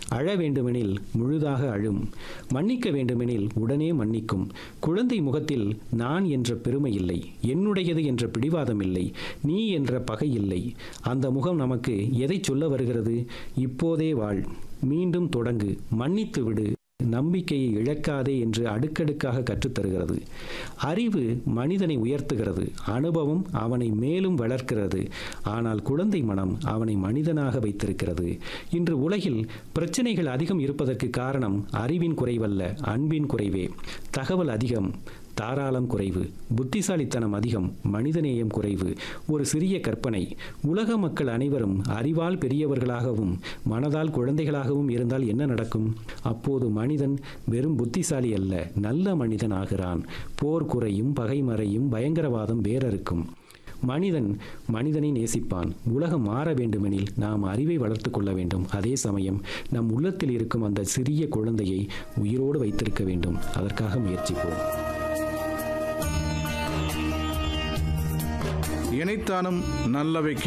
அழ வேண்டுமெனில் முழுதாக அழும் மன்னிக்க வேண்டுமெனில் உடனே மன்னிக்கும் குழந்தை முகத்தில் நான் என்ற பெருமை இல்லை என்னுடையது என்ற பிடிவாதம் இல்லை நீ என்ற பகை இல்லை அந்த முகம் நமக்கு எதை சொல்ல வருகிறது இப்போதே வாழ் மீண்டும் தொடங்கு மன்னித்து விடு நம்பிக்கையை இழக்காதே என்று அடுக்கடுக்காக கற்றுத்தருகிறது அறிவு மனிதனை உயர்த்துகிறது அனுபவம் அவனை மேலும் வளர்க்கிறது ஆனால் குழந்தை மனம் அவனை மனிதனாக வைத்திருக்கிறது இன்று உலகில் பிரச்சனைகள் அதிகம் இருப்பதற்கு காரணம் அறிவின் குறைவல்ல அன்பின் குறைவே தகவல் அதிகம் தாராளம் குறைவு புத்திசாலித்தனம் அதிகம் மனிதநேயம் குறைவு ஒரு சிறிய கற்பனை உலக மக்கள் அனைவரும் அறிவால் பெரியவர்களாகவும் மனதால் குழந்தைகளாகவும் இருந்தால் என்ன நடக்கும் அப்போது மனிதன் வெறும் புத்திசாலி அல்ல நல்ல மனிதன் ஆகிறான் போர் குறையும் பகை மறையும் பயங்கரவாதம் வேறறுக்கும் மனிதன் மனிதனை நேசிப்பான் உலகம் மாற வேண்டுமெனில் நாம் அறிவை வளர்த்து கொள்ள வேண்டும் அதே சமயம் நம் உள்ளத்தில் இருக்கும் அந்த சிறிய குழந்தையை உயிரோடு வைத்திருக்க வேண்டும் அதற்காக முயற்சிப்போம் இணைத்தானும் நல்லவை